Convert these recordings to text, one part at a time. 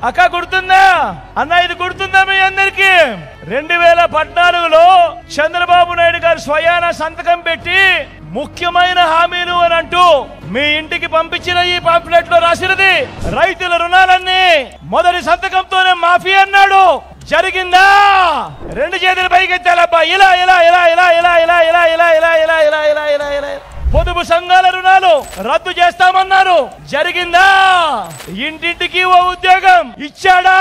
అక్క గుర్తుందా అన్న ఇది గుర్తుందా మీ అందరికి రెండు వేల పద్నాలుగులో చంద్రబాబు నాయుడు గారు స్వయాన సంతకం పెట్టి ముఖ్యమైన హామీలు అని అంటూ మీ ఇంటికి పంపించిన ఈ పాంప్లెట్ లో రాసినది రైతుల రుణాలన్నీ మొదటి సంతకంతోనే మాఫీ అన్నాడు జరిగిందా రెండు చేతులు పైకెత్తాలబ్బా ఇలా ఇలా ఇలా ఇలా ఇలా ఇలా ఇలా ఇలా ఇలా ఇలా ఇలా ఇలా ఇలా ఇలా పొదుపు సంఘాల రుణాలు రద్దు చేస్తామన్నారు జరిగిందా ఇంటింటికి ఓ ఉద్యోగం ఇచ్చాడా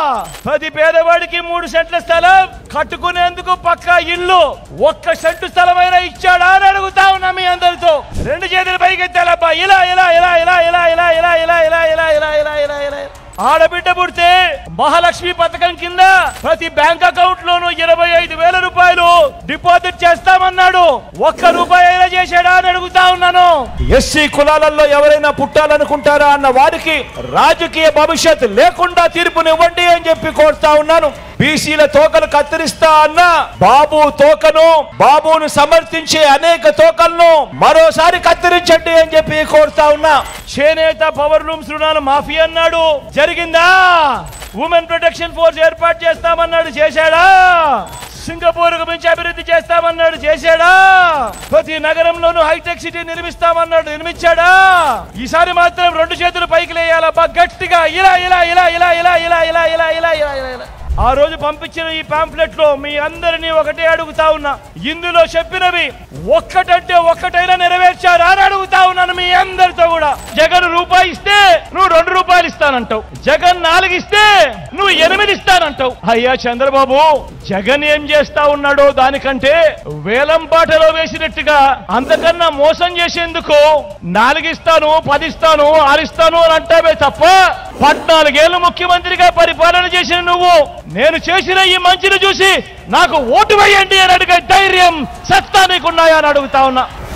ప్రతి పేదవాడికి మూడు సెంట్ల స్థలం కట్టుకునేందుకు పక్కా ఇల్లు ఒక్క సెంటు స్థలమైనా ఇచ్చాడా అని అడుగుతా ఉన్నా మీ అందరితో రెండు చేతులు పైకెత్తాలబ్బా ఇలా ఇలా ఇలా ఇలా ఇలా ఇలా ఇలా ఇలా ఇలా ఇలా ఇలా ఇలా ఇలా ఇలా ఆడబిడ్డ పుడితే మహాలక్ష్మి పథకం కింద ప్రతి బ్యాంక్ అకౌంట్ లోను ఇరవై ఐదు వేల రూపాయలు డిపాజిట్ చేస్తామన్నాడు ఒక్క రూపాయి అయినా చేశాడా అని అడుగుతా ఉన్నాను ఎస్సీ కులాలలో ఎవరైనా పుట్టాలనుకుంటారా అన్న వారికి రాజకీయ భవిష్యత్ లేకుండా తీర్పునివ్వండి అని చెప్పి కోరుతా ఉన్నాను బీసీల తోకలు కత్తిరిస్తా అన్న బాబు తోకను బాబును సమర్థించే అనేక తోకలను మరోసారి కత్తిరించండి అని చెప్పి కోరుతా ఉన్నా చేనేత పవర్ లూమ్స్ రుణాలు మాఫీ అన్నాడు జరిగిందా ఉమెన్ ప్రొటెక్షన్ ఫోర్స్ ఏర్పాటు చేస్తామన్నాడు చేశాడా సింగపూర్ మించి అభివృద్ధి చేస్తామన్నాడు చేశాడా ప్రతి నగరంలోనూ హైటెక్ సిటీ నిర్మిస్తామన్నాడు నిర్మించాడా ఈసారి మాత్రం రెండు చేతులు పైకి లేయాలబ్బా గట్టిగా ఇలా ఇలా ఇలా ఇలా ఇలా ఇలా ఇలా ఇలా ఇలా ఇలా ఇలా ఇలా ఆ రోజు పంపించిన ఈ పాంఫ్లెట్ లో మీ అందరినీ ఒకటే అడుగుతా ఉన్నా ఇందులో చెప్పినవి ఒక్కటంటే ఒక్కటైనా నెరవేర్చారా అని అడుగుతా ఉన్నాను మీ అందరితో కూడా జగన్ రూపాయి ఇస్తే నువ్వు రెండు రూపాయలు ఇస్తానంటావు జగన్ నాలుగు ఇస్తే నువ్వు ఎనిమిది ఇస్తానంటావు అయ్యా చంద్రబాబు జగన్ ఏం చేస్తా ఉన్నాడో దానికంటే వేలం పాటలో వేసినట్టుగా అంతకన్నా మోసం చేసేందుకు నాలుగిస్తాను పదిస్తాను ఆరిస్తాను అని అంటావే తప్ప పద్నాలుగేళ్లు ముఖ్యమంత్రిగా పరిపాలన చేసిన నువ్వు నేను చేసిన ఈ మంచిని చూసి నాకు ఓటు వేయండి అని అడిగే ధైర్యం సత్తా నీకున్నాయా అని అడుగుతా ఉన్నా